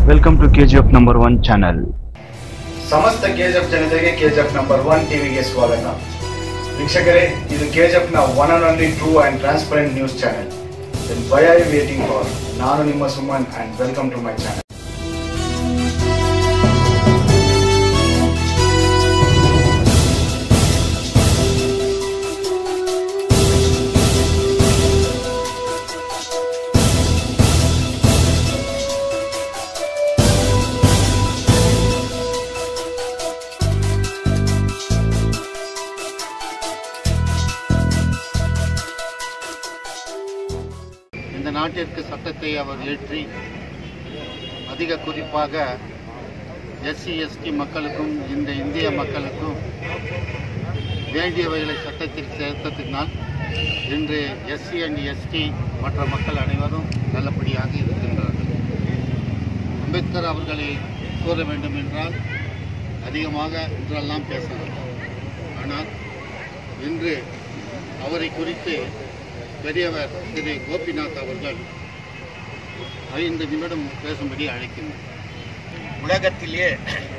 Welcome to KGF number one channel. ಸಮಸ್ತ KGF ಜನತೆಗೆ KGF number one ಟಿವಿಗೆ ಸ್ವಾಗತ ವೀಕ್ಷಕರೇ ಇದು ಕೆಜಿಎಫ್ ನ one and only true and transparent news channel why are you waiting for ನಾನು ನಿಮ್ಮ Suman and welcome to my channel இந்த நாட்டிற்கு சட்டத்தை அவர் ஏற்றி அதிக குறிப்பாக எஸ்சி எஸ்டி மக்களுக்கும் இந்த இந்திய மக்களுக்கும் வேண்டியவைகளை சட்டத்தில் சேர்த்ததினால் இன்று எஸ்சி அண்ட் எஸ்டி மற்ற மக்கள் அனைவரும் நல்லபடியாக இருக்கின்றார்கள் அம்பேத்கர் அவர்களை கூற வேண்டும் என்றால் அதிகமாக இன்றெல்லாம் பேசலாம் ஆனால் இன்று அவரை குறித்து பெரியவர் திரு கோபிநாத் அவர்கள் ஐந்து நிமிடம் பேசும்படி அழைக்கின்றனர் உலகத்திலே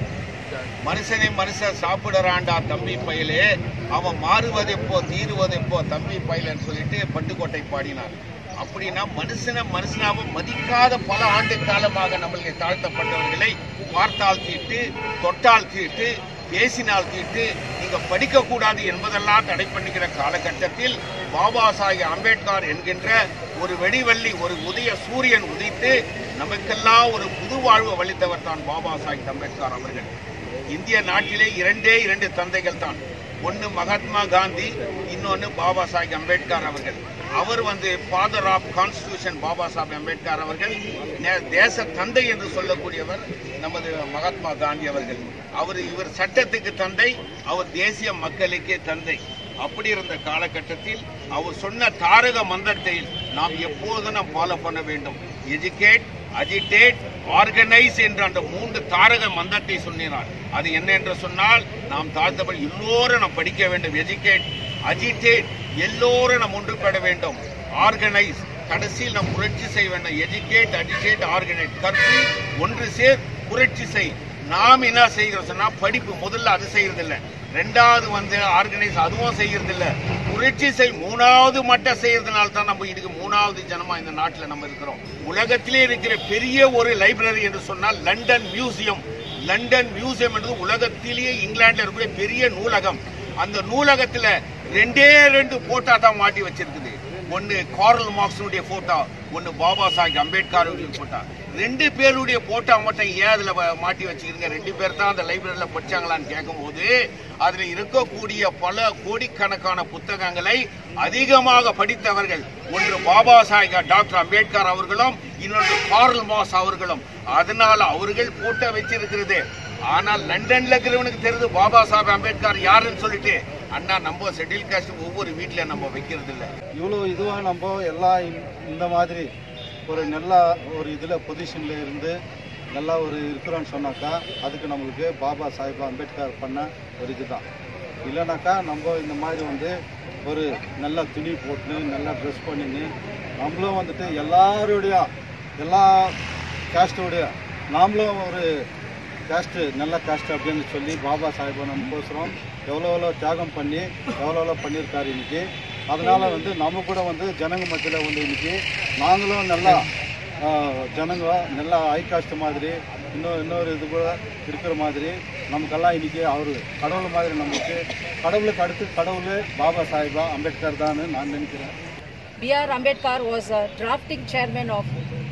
மனுஷனை மனுஷன் சாப்பிடுறான்டா தம்பி பயலே அவன் மாறுவதெப்போ தீருவதெப்போ தம்பி பயலன்னு சொல்லிட்டு பட்டுக்கோட்டை பாடினார் அப்படின்னா மனுஷனை மனுஷனாக மதிக்காத பல ஆண்டு காலமாக நம்மளுக்கு தாழ்த்தப்பட்டவர்களை பார்த்தால் தீட்டு தொட்டால் தீட்டு பேசினால் தீட்டு நீங்க படிக்க கூடாது என்பதெல்லாம் தடை பண்ணுகிற காலகட்டத்தில் பாபா சாஹிப் அம்பேத்கர் என்கின்ற ஒரு வெடிவள்ளி ஒரு உதய சூரியன் உதித்து நமக்கெல்லாம் ஒரு புது வாழ்வு அளித்தவர் தான் பாபா சாஹிப் அம்பேத்கர் அவர்கள் இந்திய நாட்டிலே இரண்டே இரண்டு தந்தைகள் தான் ஒன்று மகாத்மா காந்தி இன்னொன்று பாபா சாஹிப் அம்பேத்கர் அவர்கள் அவர் வந்து father of constitution Baba Sahib Ambedkar அவர்கள் நே- தேச தந்தை என்று சொல்லக்கூடியவர் நமது மகாத்மா காந்தி அவர்கள் அவர் இவர் சட்டத்துக்கு தந்தை அவர் தேசிய மக்களுக்கே தந்தை அப்படி இருந்த காலகட்டத்தில் அவர் சொன்ன தாரக மந்திரத்தை நாம் எப்போதும் நாம் ஃபாலோ பண்ண வேண்டும் எஜுகேட் அஜிடேட் ஆர்கனைஸ் என்ற அந்த மூன்று தாரக மந்திரத்தை சொன்னார் அது என்ன என்று சொன்னால் நாம் தாழ்த்தபடி எல்லோரும் நாம் படிக்க வேண்டும் எஜுகேட் அஜிடேட் எல்லோரும் நாம் ஒன்றுபட வேண்டும் ஆர்கனைஸ் கடைசியில் நாம் புரட்சி செய்ய வேண்டும் எஜுகேட் அஜிடேட் ஆர்கனைஸ் கற்பி ஒன்று சேர் புரட்சி செய் நாம் என்ன செய்கிறோம் சொன்னா படிப்பு முதல்ல அது செய்யறது இல்ல ரெண்டாவது வந்து ஆர்கனைஸ் அதுவும் செய்யறது இல்ல புரட்சி செய் மூணாவது மட்டும் செய்யறதுனால தான் நம்ம இதுக்கு மூணாவது ஜனமா இந்த நாட்டில் நம்ம இருக்கிறோம் உலகத்திலே இருக்கிற பெரிய ஒரு லைப்ரரி என்று சொன்னால் லண்டன் மியூசியம் லண்டன் மியூசியம் என்பது உலகத்திலேயே இங்கிலாந்துல இருக்கிற பெரிய நூலகம் அந்த நூலகத்துல ரெண்டே ரெண்டு போட்டோ தான் மாட்டி வச்சிருக்குது ஒன்னு கார்ல் மார்க்ஸுடைய போட்டோ ஒன்னு பாபா சாஹிப் அம்பேத்கருடைய போட்டோ ரெண்டு பேருடைய போட்டோ மட்டும் ஏன் அதுல வ- மாட்டி வச்சுக்கிறீங்க ரெண்டு பேர் தான் அந்த லைப்ரரியில படிச்சாங்களான்னு கேட்கும்போது அதுல இருக்கக்கூடிய பல கோடிக்கணக்கான புத்தகங்களை அதிகமாக படித்தவர்கள் ஒன்று பாபா சாஹிப் டாக்டர் அம்பேத்கர் அவர்களும் இன்னொன்று கார்ல் மாஸ் அவர்களும் அதனால அவர்கள் போட்டோ வச்சிருக்கிறது ஆனால் லண்டன்ல இருக்கிறவனுக்கு தெரியுது பாபா சாஹிப் அம்பேத்கர் யாருன்னு சொல்லிட்டு அண்ணா நம்ம ஷெட்யூல் காஸ்ட் ஒவ்வொரு வீட்ல நம்ம வைக்கிறது இல்ல இவ்வளோ இதுவாக நம்ம எல்லாம் இந்த- இந்த மாதிரி ஒரு நல்ல ஒரு இதில் பொசிஷனில் இருந்து நல்லா ஒரு இருக்கிறோன்னு சொன்னாக்கா அதுக்கு நம்மளுக்கு பாபா சாஹிப் அம்பேத்கர் பண்ண ஒரு இதுதான் இல்லைனாக்கா நம்ம இந்த மாதிரி வந்து ஒரு நல்ல துணி போட்டுன்னு நல்லா ட்ரெஸ் பண்ணின்னு நம்மளும் வந்துட்டு எல்லாருடைய எல்லா கேஸ்டோடைய நாமளும் ஒரு கேஸ்ட்டு நல்ல கேஸ்ட் அப்படின்னு சொல்லி பாபா சாஹிப்பை நமக்கோசரம் எவ்வளோ எவ்வளோ தியாகம் பண்ணி எவ்வளோ எவ்வளோ பண்ணியிருக்காரு இன்னைக்கு அதனால வந்து நம்ம கூட வந்து ஜனங்க மத்தியில் வந்து இன்னைக்கு நாங்களும் நல்லா ஆஹ், ஜனங்க நல்லா ஹை காஸ்ட் மாதிரி இன்னும் இன்னொரு இது கூட இருக்கிற மாதிரி நமக்கெல்லாம் இன்னைக்கு அவர் கடவுள் மாதிரி நமக்கு கடவுளுக்கு அடுத்து கடவுள் பாபா சாஹிபா அம்பேத்கர் தான் நான் நினைக்கிறேன் B.R. Ambedkar was a drafting chairman of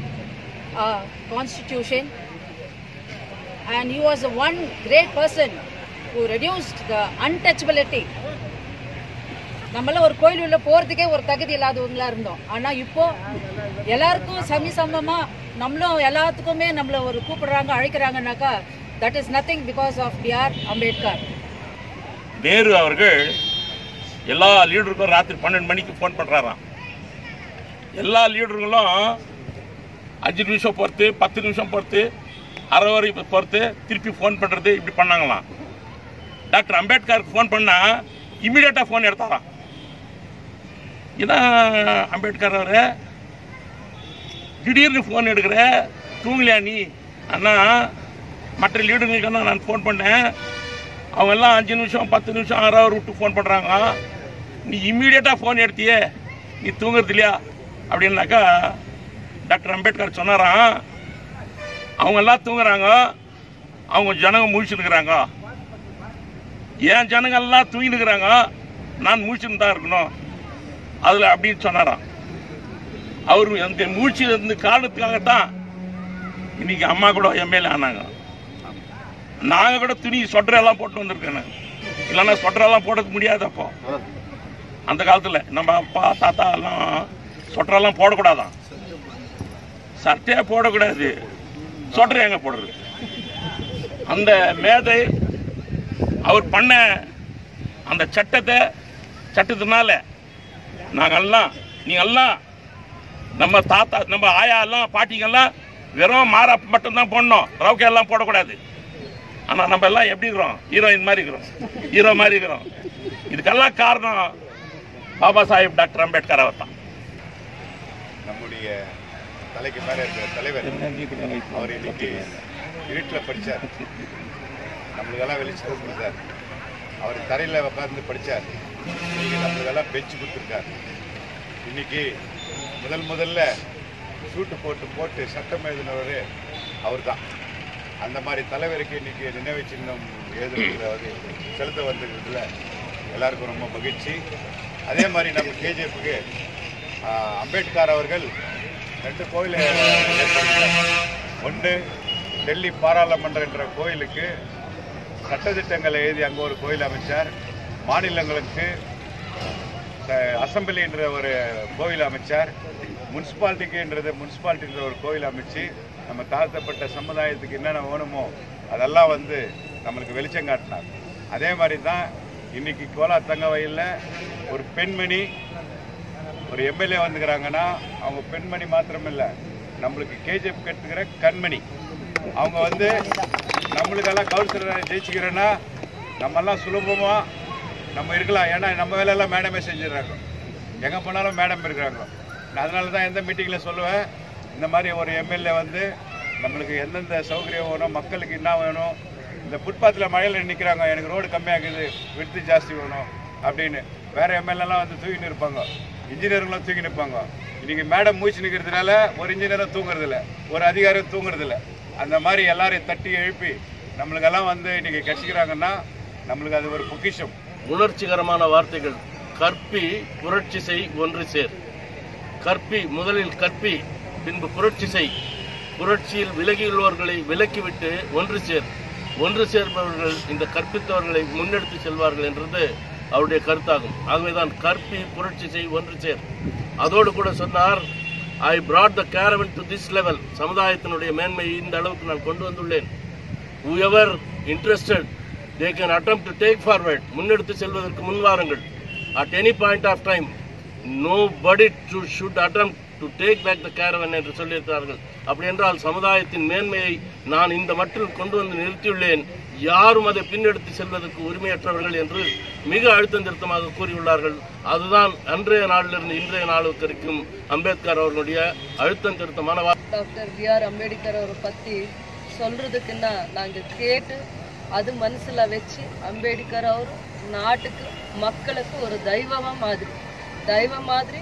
uh, Constitution, and he was the one great person who reduced the untouchability. நம்மள ஒரு கோயில் உள்ள போறதுக்கே ஒரு தகுதி இல்லாதவங்களா இருந்தோம் ஆனா இப்போ எல்லாருக்கும் சமி சமமா நம்மளும் எல்லாத்துக்குமே நம்மள ஒரு கூப்பிடுறாங்க அழைக்கிறாங்கனாக்கா that is nothing because of BR Ambedkar Nehru அவர்கள் எல்லா லீடருக்கும் ராத்திரி பன்னெண்டு மணிக்கு ஃபோன் பண்ணுறாராம் எல்லா லீடருங்களும் அஞ்சு நிமிஷம் பொறுத்து பத்து நிமிஷம் பொறுத்து அரை வரை பொறுத்து திருப்பி ஃபோன் பண்ணுறது இப்படி பண்ணாங்களாம் டாக்டர் அம்பேத்கருக்கு ஃபோன் பண்ணால் இம்மிடியட்டாக ஃபோன் எடுத்தாராம் இதான் அம்பேத்கர் அவரு திடீர்னு ஃபோன் எடுக்கிற தூங்கலையா நீ ஆனால் மற்ற லீடர்களுக்கெல்லாம் நான் ஃபோன் பண்ணேன் அவங்க எல்லாம் அஞ்சு நிமிஷம் பத்து நிமிஷம் ஆறு ஹவர் விட்டு ஃபோன் பண்ணுறாங்க நீ இம்மீடியட்டாக ஃபோன் எடுத்தியே நீ தூங்குறது இல்லையா அப்படின்னாக்கா டாக்டர் அம்பேத்கர் சொன்னாராம் அவங்க எல்லாம் தூங்குறாங்க அவங்க ஜனங்க முழிச்சுருக்குறாங்க என் ஜனங்கள்லாம் தூங்கினுக்கிறாங்க நான் முழிச்சுன்னு தான் இருக்கணும் அதில் அப்படின்னு சொன்னாராம் அவர் அந்த மூழ்ச்சி இருந்த காரணத்துக்காகத்தான் இன்னைக்கு அம்மா கூட எம்எல்ஏ ஆனாங்க நாங்கள் கூட துணி சொட்டரெல்லாம் போட்டு வந்திருக்கேன் இல்லைன்னா சொட்டரெல்லாம் போடுறதுக்கு முடியாது அப்போ அந்த காலத்தில் நம்ம அப்பா தாத்தா எல்லாம் சொட்டரெல்லாம் போடக்கூடாதான் சட்டையே போடக்கூடாது சொட்டர் எங்க போடுறது அந்த மேதை அவர் பண்ண அந்த சட்டத்தை சட்டத்தினால நாங்கெல்லாம் நீங்கெல்லாம் நம்ம தாத்தா நம்ம ஆயா எல்லாம் பாட்டிங்கெல்லாம் வெறும் மாறா மட்டும்தான் போடணும் ரவுக்கை எல்லாம் போடக்கூடாது ஆனால் நம்ம எல்லாம் எப்படி இருக்கிறோம் ஹீரோயின் மாதிரி இருக்கிறோம் ஹீரோ மாதிரி இருக்கிறோம் இதுக்கெல்லாம் காரணம் பாபா சாஹேப் டாக்டர் அம்பேத்கர் அவர் தான் நம்முடைய தலைக்கு மேலே இருக்கிற தலைவர் அவர் இன்னைக்கு இருட்டில் படித்தார் நம்மளுக்கெல்லாம் வெளிச்சத்தை கொடுத்தார் அவர் தரையில் உட்கார்ந்து படித்தார் இன்னைக்கு நம்மளுக்கெல்லாம் பெஞ்சு கொடுத்துருக்கார் இன்னைக்கு முதல் முதல்ல சூட்டு போட்டு போட்டு சட்டம் எழுதினவர் அவர் தான் அந்த மாதிரி தலைவருக்கு இன்னைக்கு நினைவு சின்னம் எழுதுறதுல செலுத்த வந்திருக்கிறதுல எல்லாருக்கும் ரொம்ப மகிழ்ச்சி அதே மாதிரி நம்ம கேஜிஎஃப்க்கு அம்பேத்கர் அவர்கள் ரெண்டு கோயில் ஒன்று டெல்லி பாராளுமன்றம் என்ற கோயிலுக்கு சட்டத்திட்டங்களை எழுதி அங்கே ஒரு கோயில் அமைச்சார் மாநிலங்களுக்கு அஹ், அசெம்பிளி என்ற ஒரு கோயில் அமைச்சார் முனிசிபாலிட்டிக்குன்றது முனிசிபாலிட்டின்ற ஒரு கோயில் அமைச்சு நம்ம தாழ்த்தப்பட்ட சமுதாயத்துக்கு என்னென்ன வேணுமோ அதெல்லாம் வந்து நம்மளுக்கு வெளிச்சம் காட்டினார் அதே மாதிரி தான் இன்னைக்கு கோலா தங்க வயலில் ஒரு பெண்மணி ஒரு எம்எல்ஏ வந்துக்கிறாங்கன்னா அவங்க பெண்மணி மாத்திரம் இல்லை நம்மளுக்கு கேஜிஎஃப் கட்டுக்கிற கண்மணி அவங்க வந்து நம்மளுக்கெல்லாம் கவுன்சிலரை ஜெயிச்சுக்கிறோன்னா நம்மெல்லாம் சுலபமாக நம்ம இருக்கலாம் ஏன்னா நம்ம வேலையெல்லாம் மேடமே செஞ்சிடுறாங்க எங்கே போனாலும் மேடம் இருக்கிறாங்க நான் அதனால தான் எந்த மீட்டிங்கில் சொல்லுவேன் இந்த மாதிரி ஒரு எம்எல்ஏ வந்து நம்மளுக்கு எந்தெந்த சௌகரியம் வேணும் மக்களுக்கு என்ன வேணும் இந்த ஃபுட்பாத்தில் மழையில் நிற்கிறாங்க எனக்கு ரோடு கம்மியாகுது விடுத்து ஜாஸ்தி வேணும் அப்படின்னு வேற எம்எல்ஏலாம் வந்து தூக்கின்னு இருப்பாங்க இன்ஜினியருங்களும் தூக்கி நிற்பாங்க இன்னைக்கு மேடம் மூச்சு நிற்கிறதுனால ஒரு இன்ஜினியரும் தூங்குறதில்ல ஒரு அதிகாரியும் தூங்குறதில்ல அந்த மாதிரி எல்லாரையும் தட்டி எழுப்பி நம்மளுக்கெல்லாம் வந்து இன்னைக்கு கட்சிக்கிறாங்கன்னா நம்மளுக்கு அது ஒரு பொக்கிஷம் உணர்ச்சிகரமான வார்த்தைகள் கற்பி புரட்சி செய் ஒன்று சேர் கற்பி முதலில் கற்பி பின்பு புரட்சி செய் புரட்சியில் விலகியுள்ளவர்களை விலக்கிவிட்டு ஒன்று சேர் ஒன்று சேர்பவர்கள் இந்த கற்பித்தவர்களை முன்னெடுத்து செல்வார்கள் என்றது அவருடைய கருத்தாகும் ஆகவேதான் கற்பி புரட்சி செய் ஒன்று சேர் அதோடு கூட சொன்னார் ஐ brought the caravan to this level சமுதாயத்தினுடைய மேன்மையை இந்த அளவுக்கு நான் கொண்டு வந்துள்ளேன் whoever interested they can attempt to take forward முன்னெடுத்து செல்வதற்கு முன்வாருங்கள் at any point of time nobody to should attempt to take back the caravan என்று சொல்லியிருக்கிறார்கள் அப்படி என்றால் சமுதாயத்தின் மேன்மையை நான் இந்த மட்டில் கொண்டு வந்து நிறுத்தியுள்ளேன் யாரும் அதை பின்னெடுத்து செல்வதற்கு உரிமையற்றவர்கள் என்று மிக அழுத்தம் திருத்தமாக கூறியுள்ளார்கள் அதுதான் அன்றைய நாளிலிருந்து இன்றைய நாளுக்கு வரைக்கும் அம்பேத்கர் அவர்களுடைய அழுத்தம் திருத்தமான வா- டாக்டர் பிஆர் அம்பேத்கர் அவரை பற்றி சொல்கிறதுக்குன்னா நாங்கள் கேட்டு அது மனசில் வச்சு அம்பேத்கர் அவர் நாட்டுக்கு மக்களுக்கு ஒரு தெய்வமாக மாதிரி தெய்வம் மாதிரி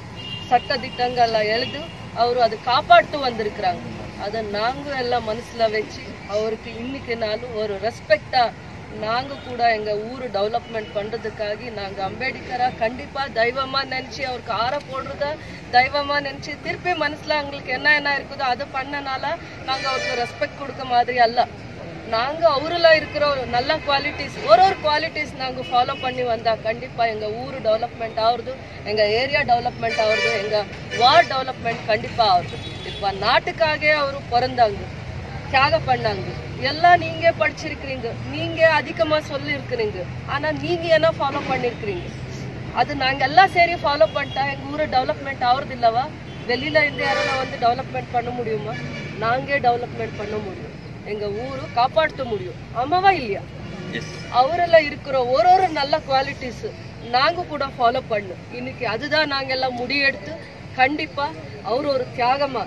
சட்ட திட்டங்கள்ல எழுதி அவர் அது காப்பாற்று வந்திருக்கிறாங்க அதை நாங்கள் எல்லாம் மனசில் வச்சு அவருக்கு இன்னைக்கு நாளும் ஒரு ரெஸ்பெக்டாக நாங்கள் கூட எங்கள் ஊர் டெவலப்மெண்ட் பண்ணுறதுக்காக நாங்கள் அம்பேத்கரா கண்டிப்பாக தெய்வமாக நினச்சி அவருக்கு ஆற போடுறத தெய்வமாக நினச்சி திருப்பி மனசில் எங்களுக்கு என்ன என்ன இருக்குதோ அதை பண்ணனால நாங்கள் அவருக்கு ரெஸ்பெக்ட் கொடுக்க மாதிரி அல்ல நாங்கள் அவரில் இருக்கிற ஒரு நல்ல குவாலிட்டிஸ் ஒரு ஒரு குவாலிட்டிஸ் நாங்கள் ஃபாலோ பண்ணி வந்தால் கண்டிப்பாக எங்கள் ஊர் டெவலப்மெண்ட் ஆகுறது எங்கள் ஏரியா டெவலப்மெண்ட் ஆகுறது எங்கள் வார்ட் டெவலப்மெண்ட் கண்டிப்பாக ஆகுது இப்போ நாட்டுக்காகவே அவர் பிறந்தாங்க தியாகம் பண்ணாங்க எல்லாம் நீங்க படிச்சிருக்கிறீங்க நீங்க அதிகமா சொல்லியிருக்கிறீங்க ஆனா நீங்க என்ன ஃபாலோ பண்ணிருக்கிறீங்க அது நாங்க எல்லாம் சரி ஃபாலோ பண்ணிட்டா எங்க ஊரு டெவலப்மெண்ட் ஆகுறது இல்லவா வெளியில இருந்து யாரால வந்து டெவலப்மெண்ட் பண்ண முடியுமா நாங்கே டெவலப்மெண்ட் பண்ண முடியும் எங்க ஊரு காப்பாற்ற முடியும் ஆமாவா இல்லையா அவரெல்லாம் இருக்கிற ஒரு ஒரு நல்ல குவாலிட்டிஸ் நாங்க கூட ஃபாலோ பண்ணோம் இன்னைக்கு அதுதான் நாங்க எல்லாம் முடிவெடுத்து கண்டிப்பா அவர் ஒரு தியாகமா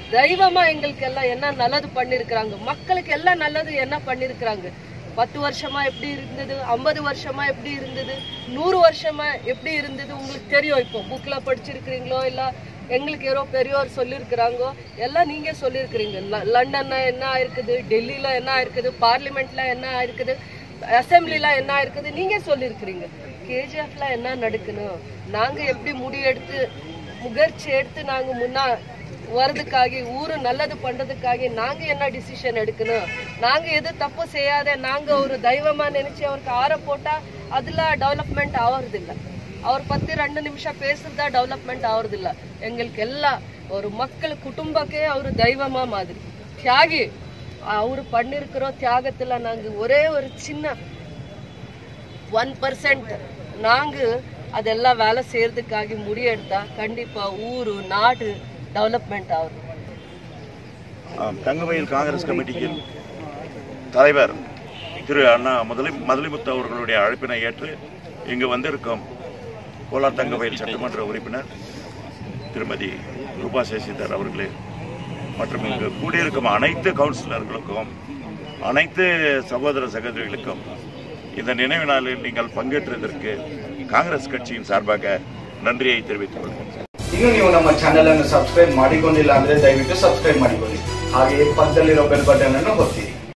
தெய்வமா எங்களுக்கு எல்லாம் என்ன நல்லது பண்ணிருக்கிறாங்க மக்களுக்கு எல்லாம் நல்லது என்ன பண்ணிருக்கிறாங்க பத்து வருஷமா எப்படி இருந்தது ஐம்பது வருஷமா எப்படி இருந்தது நூறு வருஷமா எப்படி இருந்தது உங்களுக்கு தெரியும் இப்போ புக்ல படிச்சிருக்கிறீங்களோ இல்ல எங்களுக்கு யாரோ பெரியோர் சொல்லியிருக்கிறாங்கோ எல்லாம் நீங்க சொல்லியிருக்கிறீங்க ல- லண்டன்ல என்ன ஆயிருக்குது டெல்லியில என்ன ஆயிருக்குது பார்லிமெண்ட்ல என்ன ஆயிருக்குது அசம்பிளில என்ன ஆயிருக்குது நீங்க சொல்லியிருக்கிறீங்க கேஜிஎஃப்ல என்ன நடக்கணும் நாங்க எப்படி முடிவெடுத்து முயற்சி எடுத்து நாங்க முன்னா வரதுக்காக ஊரு நல்லது பண்றதுக்காக நாங்க என்ன டிசிஷன் எடுக்கணும் நாங்க எது தப்பு செய்யாத நாங்க ஒரு தெய்வமா நினைச்சு அவருக்கு ஆற போட்டா அதுல டெவலப்மெண்ட் ஆவறதில்ல அவர் பத்தி ரெண்டு நிமிஷம் பேசுறதா டெவலப்மெண்ட் ஆவறதில்ல எங்களுக்கு எல்லாம் ஒரு மக்கள் குடும்பக்கே அவர் தெய்வமா மாதிரி தியாகி அவரு பண்ணிருக்கிற தியாகத்துல நாங்க ஒரே ஒரு சின்ன ஒன் பர்சன்ட் நாங்க அதெல்லாம் வேலை செய்யறதுக்காக முடியெடுத்தா கண்டிப்பா ஊரு நாடு டெவலப்மெண்ட் ஆகும் ஆம், தங்கமயில் காங்கிரஸ் கமிட்டியின் தலைவர் திரு அண்ணா முதலி மதுலிமுத்து அவர்களுடைய அழைப்பினை ஏற்று இங்கு வந்திருக்கும் கோலார் தங்கமயில் சட்டமன்ற உறுப்பினர் திருமதி ரூபா சேசிதர் அவர்களே மற்றும் இங்கு கூடியிருக்கும் அனைத்து கவுன்சிலர்களுக்கும் அனைத்து சகோதர சகோதரிகளுக்கும் இந்த நினைவு நாளில் நீங்கள் பங்கேற்றதற்கு ಕಾಂಗ್ರೆಸ್ ಕட்சியின் ಸಾರ್ಭಾಗ ನನ್ರಿயை தெரிவித்துக் கொள்கிறேன் ಇನ್ನು ನೀವು ನಮ್ಮ ಚಾನೆಲ್ ಅನ್ನು ಸಬ್ಸ್ಕ್ರೈಬ್ ಮಾಡಿಕೊಂಡಿಲ್ಲ ಅಂದ್ರೆ ದಯವಿಟ್ಟು ಸಬ್ಸ್ಕ್ರೈಬ್ ಮಾಡಿಕೊಳ್ಳಿ ಹಾಗೆಯೇ ಪಕ್ಕದಲ್ಲಿರೋ ಬೆಲ್ ಬಟನ್ ಅನ್ನು ಒತ್ತಿರಿ